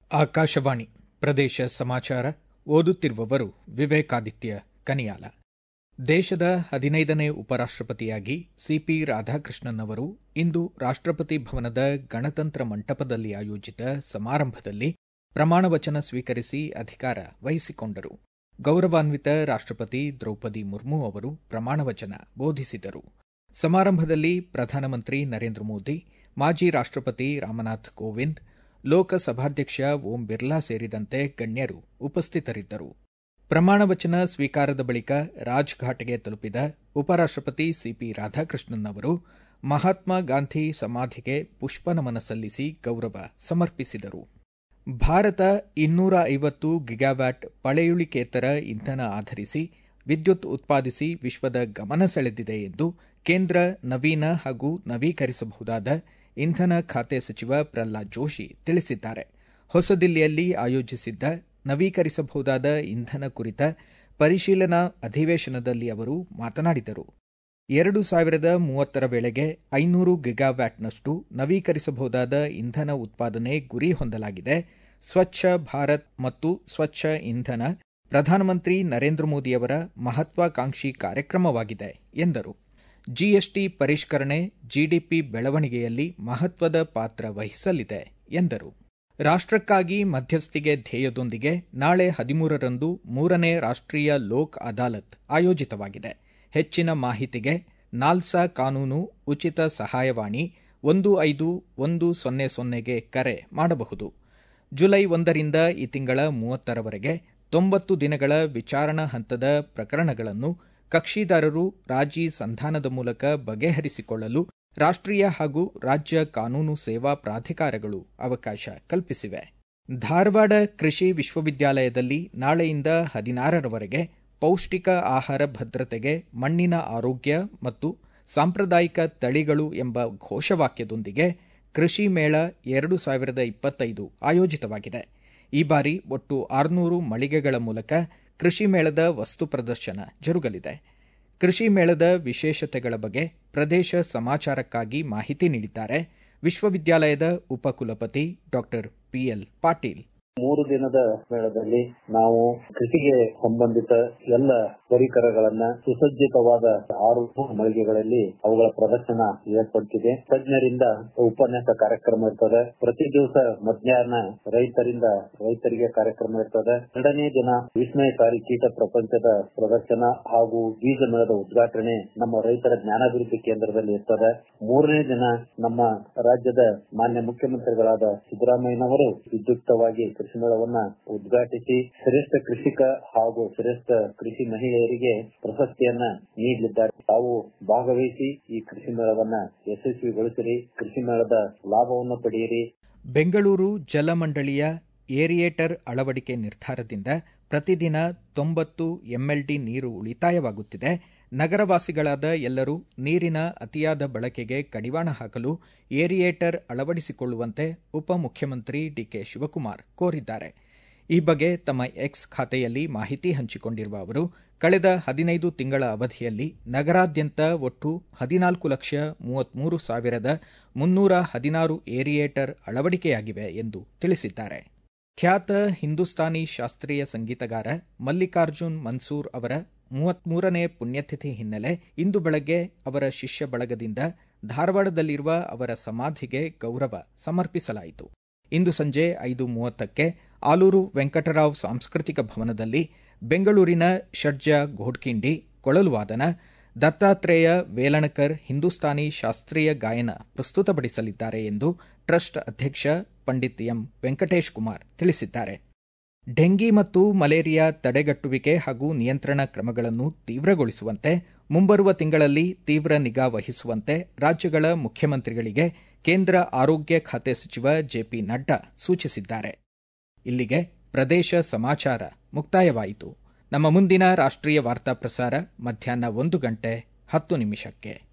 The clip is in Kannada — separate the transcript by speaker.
Speaker 1: ಆಕಾಶವಾಣಿ ಪ್ರದೇಶ ಸಮಾಚಾರ ಓದುತ್ತಿರುವವರು ವಿವೇಕಾದಿತ್ಯ ಕನಿಯಾಲ ದೇಶದ ಹದಿನೈದನೇ ಉಪರಾಷ್ಟಪತಿಯಾಗಿ ಸಿಪಿ ರಾಧಾಕೃಷ್ಣನ್ ಅವರು ಇಂದು ರಾಷ್ಟಪತಿ ಭವನದ ಗಣತಂತ್ರ ಮಂಟಪದಲ್ಲಿ ಆಯೋಜಿತ ಸಮಾರಂಭದಲ್ಲಿ ಪ್ರಮಾಣವಚನ ಸ್ವೀಕರಿಸಿ ಅಧಿಕಾರ ವಹಿಸಿಕೊಂಡರು ಗೌರವಾನ್ವಿತ ರಾಷ್ಟಪತಿ ದ್ರೌಪದಿ ಮುರ್ಮು ಅವರು ಪ್ರಮಾಣವಚನ ಬೋಧಿಸಿದರು ಸಮಾರಂಭದಲ್ಲಿ ಪ್ರಧಾನಮಂತ್ರಿ ನರೇಂದ್ರ ಮೋದಿ ಮಾಜಿ ರಾಷ್ಟಪತಿ ರಾಮನಾಥ್ ಕೋವಿಂದ್ ಲೋಕಸಭಾಧ್ಯಕ್ಷ ಓಂ ಬಿರ್ಲಾ ಸೇರಿದಂತೆ ಗಣ್ಯರು ಉಪಸ್ಥಿತರಿದ್ದರು ಪ್ರಮಾಣವಚನ ಸ್ವೀಕಾರದ ಬಳಿಕ ರಾಜ್ಘಾಟ್ಗೆ ತಲುಪಿದ ಉಪರಾಷ್ಟಪತಿ ಸಿಪಿ ರಾಧಾಕೃಷ್ಣನ್ ಅವರು ಮಹಾತ್ಮ ಗಾಂಧಿ ಸಮಾಧಿಗೆ ಪುಷ್ಪನಮನ ಸಲ್ಲಿಸಿ ಗೌರವ ಸಮರ್ಪಿಸಿದರು ಭಾರತ ಇನ್ನೂರ ಐವತ್ತು ಗಿಗಾವ್ಯಾಟ್ ಪಳೆಯುಳಿಕೇತರ ಇಂಧನ ಆಧರಿಸಿ ವಿದ್ಯುತ್ ಉತ್ಪಾದಿಸಿ ವಿಶ್ವದ ಗಮನ ಸೆಳೆದಿದೆ ಎಂದು ಕೇಂದ್ರ ನವೀನ ಹಾಗೂ ನವೀಕರಿಸಬಹುದಾದ ಇಂಧನ ಖಾತೆ ಸಚಿವ ಪ್ರಹ್ಲಾದ್ ಜೋಶಿ ತಿಳಿಸಿದ್ದಾರೆ ಹೊಸದಿಲ್ಲಿಯಲ್ಲಿ ಆಯೋಜಿಸಿದ್ದ ನವೀಕರಿಸಬಹುದಾದ ಇಂಧನ ಕುರಿತ ಪರಿಶೀಲನಾ ಅಧಿವೇಶನದಲ್ಲಿ ಅವರು ಮಾತನಾಡಿದರು ಎರಡು ಸಾವಿರದ ಮೂವತ್ತರ ವೇಳೆಗೆ ಐನೂರು ಗಿಗಾವ್ಯಾಟ್ನಷ್ಟು ನವೀಕರಿಸಬಹುದಾದ ಇಂಧನ ಉತ್ಪಾದನೆ ಗುರಿ ಹೊಂದಲಾಗಿದೆ ಸ್ವಚ್ಛ ಭಾರತ್ ಮತ್ತು ಸ್ವಚ್ಛ ಇಂಧನ ಪ್ರಧಾನಮಂತ್ರಿ ನರೇಂದ್ರ ಮೋದಿಯವರ ಮಹತ್ವಾಕಾಂಕ್ಷಿ ಕಾರ್ಯಕ್ರಮವಾಗಿದೆ ಎಂದರು ಜಿಎಸ್ಟಿ ಪರಿಷ್ಕರಣೆ ಜಿಡಿಪಿ ಬೆಳವಣಿಗೆಯಲ್ಲಿ ಮಹತ್ವದ ಪಾತ್ರ ವಹಿಸಲಿದೆ ಎಂದರು ರಾಷ್ಟಕ್ಕಾಗಿ ಮಧ್ಯಸ್ಥಿಗೆ ಧ್ಯೇಯದೊಂದಿಗೆ ನಾಳೆ ಹದಿಮೂರರಂದು ಮೂರನೇ ರಾಷ್ಟೀಯ ಲೋಕ್ ಅದಾಲತ್ ಆಯೋಜಿತವಾಗಿದೆ ಹೆಚ್ಚಿನ ಮಾಹಿತಿಗೆ ನಾಲ್ಸಾ ಕಾನೂನು ಉಚಿತ ಸಹಾಯವಾಣಿ ಒಂದು ಐದು ಒಂದು ಸೊನ್ನೆ ಸೊನ್ನೆಗೆ ಕರೆ ಮಾಡಬಹುದು ಜುಲೈ ಒಂದರಿಂದ ಈ ತಿಂಗಳ ಮೂವತ್ತರವರೆಗೆ ತೊಂಬತ್ತು ದಿನಗಳ ವಿಚಾರಣಾ ಹಂತದ ಪ್ರಕರಣಗಳನ್ನು ಕಕ್ಷಿದಾರರು ರಾಜಿ ಸಂಧಾನದ ಮೂಲಕ ಬಗೆಹರಿಸಿಕೊಳ್ಳಲು ರಾಷ್ಟೀಯ ಹಾಗೂ ರಾಜ್ಯ ಕಾನೂನು ಸೇವಾ ಪ್ರಾಧಿಕಾರಗಳು ಅವಕಾಶ ಕಲ್ಪಿಸಿವೆ ಧಾರವಾಡ ಕೃಷಿ ವಿಶ್ವವಿದ್ಯಾಲಯದಲ್ಲಿ ನಾಳೆಯಿಂದ ಹದಿನಾರರವರೆಗೆ ಪೌಷ್ಟಿಕ ಆಹಾರ ಭದ್ರತೆಗೆ ಮಣ್ಣಿನ ಆರೋಗ್ಯ ಮತ್ತು ಸಾಂಪ್ರದಾಯಿಕ ತಳಿಗಳು ಎಂಬ ಘೋಷವಾಕ್ಯದೊಂದಿಗೆ ಕೃಷಿ ಮೇಳ ಎರಡು ಸಾವಿರದ ಇಪ್ಪತ್ತೈದು ಆಯೋಜಿತವಾಗಿದೆ ಈ ಬಾರಿ ಒಟ್ಟು ಆರುನೂರು ಮಳಿಗೆಗಳ ಮೂಲಕ ಕೃಷಿ ಮೇಳದ ವಸ್ತು ಪ್ರದರ್ಶನ ಜರುಗಲಿದೆ ಕೃಷಿ ಮೇಳದ ವಿಶೇಷತೆಗಳ ಬಗ್ಗೆ ಪ್ರದೇಶ ಸಮಾಚಾರಕ್ಕಾಗಿ ಮಾಹಿತಿ ನೀಡಿದ್ದಾರೆ ವಿಶ್ವವಿದ್ಯಾಲಯದ ಉಪಕುಲಪತಿ ಡಾ ಪಿಎಲ್ ಪಾಟೀಲ್
Speaker 2: ಮೂರು ದಿನದ ಮೇಳದಲ್ಲಿ ನಾವು ಕೃಷಿಗೆ ಸಂಬಂಧಿತ ಎಲ್ಲ ಪರಿಕರಗಳನ್ನ ಸುಸಜ್ಜಿತವಾದ ಆರು ಮಳಿಗೆಗಳಲ್ಲಿ ಅವುಗಳ ಪ್ರದರ್ಶನ ಏರ್ಪಡಿಸಿದೆ ತಜ್ಞರಿಂದ ಉಪನ್ಯಾಸ ಕಾರ್ಯಕ್ರಮ ಇರ್ತದೆ ಪ್ರತಿ ದಿವಸ ಮಧ್ಯಾಹ್ನ ರೈತರಿಂದ ರೈತರಿಗೆ ಕಾರ್ಯಕ್ರಮ ಇರ್ತದೆ ಎರಡನೇ ದಿನ ವಿಸ್ಮಯಕಾರಿ ಕೀಟ ಪ್ರಪಂಚದ ಪ್ರದರ್ಶನ ಹಾಗೂ ಬೀಜ ಮೇಳದ ಉದ್ಘಾಟನೆ ನಮ್ಮ ರೈತರ ಜ್ಞಾನಾಭಿವೃದ್ಧಿ ಕೇಂದ್ರದಲ್ಲಿ ಇರ್ತದೆ ಮೂರನೇ ದಿನ ನಮ್ಮ ರಾಜ್ಯದ ಮಾನ್ಯ ಮುಖ್ಯಮಂತ್ರಿಗಳಾದ ಸಿದ್ದರಾಮಯ್ಯನವರು ವಿದ್ಯುಕ್ತವಾಗಿ ಕೃಷಿ ಮೇಳವನ್ನ ಉದ್ಘಾಟಿಸಿ ಶ್ರೇಷ್ಠ ಕೃಷಿಕ ಹಾಗೂ ಶ್ರೇಷ್ಠ ಕೃಷಿ ಮಹಿಳೆಯರಿಗೆ ಪ್ರಶಸ್ತಿಯನ್ನ ನೀಡಲಿದ್ದಾರೆ ತಾವು ಭಾಗವಹಿಸಿ ಈ ಕೃಷಿ ಮೇಳವನ್ನ ಯಶಸ್ವಿಗೊಳಿಸಿರಿ ಕೃಷಿ ಮೇಳದ ಲಾಭವನ್ನು ಪಡೆಯಿರಿ
Speaker 1: ಬೆಂಗಳೂರು ಜಲಮಂಡಳಿಯ ಏರಿಯೇಟರ್ ಅಳವಡಿಕೆ ನಿರ್ಧಾರದಿಂದ ಪ್ರತಿದಿನ ತೊಂಬತ್ತು ಎಂಎಲ್ಡಿ ನೀರು ಉಳಿತಾಯವಾಗುತ್ತಿದೆ ನಗರವಾಸಿಗಳಾದ ಎಲ್ಲರೂ ನೀರಿನ ಅತಿಯಾದ ಬಳಕೆಗೆ ಕಡಿವಾಣ ಹಾಕಲು ಏರಿಯೇಟರ್ ಅಳವಡಿಸಿಕೊಳ್ಳುವಂತೆ ಉಪಮುಖ್ಯಮಂತ್ರಿ ಡಿಕೆ ಶಿವಕುಮಾರ್ ಕೋರಿದ್ದಾರೆ ಈ ಬಗ್ಗೆ ತಮ್ಮ ಎಕ್ಸ್ ಖಾತೆಯಲ್ಲಿ ಮಾಹಿತಿ ಹಂಚಿಕೊಂಡಿರುವ ಅವರು ಕಳೆದ ಹದಿನೈದು ತಿಂಗಳ ಅವಧಿಯಲ್ಲಿ ನಗರಾದ್ಯಂತ ಒಟ್ಟು ಹದಿನಾಲ್ಕು ಲಕ್ಷ ಮೂವತ್ಮೂರು ಸಾವಿರದ ಮುನ್ನೂರ ಹದಿನಾರು ಏರಿಯೇಟರ್ ಅಳವಡಿಕೆಯಾಗಿವೆ ಎಂದು ತಿಳಿಸಿದ್ದಾರೆ ಖ್ಯಾತ ಹಿಂದೂಸ್ತಾನಿ ಶಾಸ್ತ್ರೀಯ ಸಂಗೀತಗಾರ ಮಲ್ಲಿಕಾರ್ಜುನ್ ಮನ್ಸೂರ್ ಅವರ ಮೂವತ್ಮೂರನೇ ಪುಣ್ಯತಿಥಿ ಹಿನ್ನೆಲೆ ಇಂದು ಬೆಳಗ್ಗೆ ಅವರ ಶಿಷ್ಯ ಬಳಗದಿಂದ ಧಾರವಾಡದಲ್ಲಿರುವ ಅವರ ಸಮಾಧಿಗೆ ಗೌರವ ಸಮರ್ಪಿಸಲಾಯಿತು ಇಂದು ಸಂಜೆ ಐದು ಮೂವತ್ತಕ್ಕೆ ಆಲೂರು ವೆಂಕಟರಾವ್ ಸಾಂಸ್ಕೃತಿಕ ಭವನದಲ್ಲಿ ಬೆಂಗಳೂರಿನ ಷಡ್ಜ ಘೋಡ್ಕಿಂಡಿ ಕೊಳಲು ವಾದನ ದತ್ತಾತ್ರೇಯ ವೇಲಣಕರ್ ಹಿಂದೂಸ್ತಾನಿ ಶಾಸ್ತ್ರೀಯ ಗಾಯನ ಪ್ರಸ್ತುತಪಡಿಸಲಿದ್ದಾರೆ ಎಂದು ಟ್ರಸ್ಟ್ ಅಧ್ಯಕ್ಷ ಪಂಡಿತ್ ಎಂ ವೆಂಕಟೇಶ್ ಕುಮಾರ್ ತಿಳಿಸಿದ್ದಾರೆ ಡೆಂಗಿ ಮತ್ತು ಮಲೇರಿಯಾ ತಡೆಗಟ್ಟುವಿಕೆ ಹಾಗೂ ನಿಯಂತ್ರಣ ಕ್ರಮಗಳನ್ನು ತೀವ್ರಗೊಳಿಸುವಂತೆ ಮುಂಬರುವ ತಿಂಗಳಲ್ಲಿ ತೀವ್ರ ನಿಗಾ ವಹಿಸುವಂತೆ ರಾಜ್ಯಗಳ ಮುಖ್ಯಮಂತ್ರಿಗಳಿಗೆ ಕೇಂದ್ರ ಆರೋಗ್ಯ ಖಾತೆ ಸಚಿವ ಜೆಪಿ ನಡ್ಡಾ ಸೂಚಿಸಿದ್ದಾರೆ ಇಲ್ಲಿಗೆ ಪ್ರದೇಶ ಸಮಾಚಾರ ಮುಕ್ತಾಯವಾಯಿತು ನಮ್ಮ ಮುಂದಿನ ರಾಷ್ಟ್ರೀಯ ವಾರ್ತಾ ಪ್ರಸಾರ ಮಧ್ಯಾಹ್ನ ಒಂದು ಗಂಟೆ ಹತ್ತು ನಿಮಿಷಕ್ಕೆ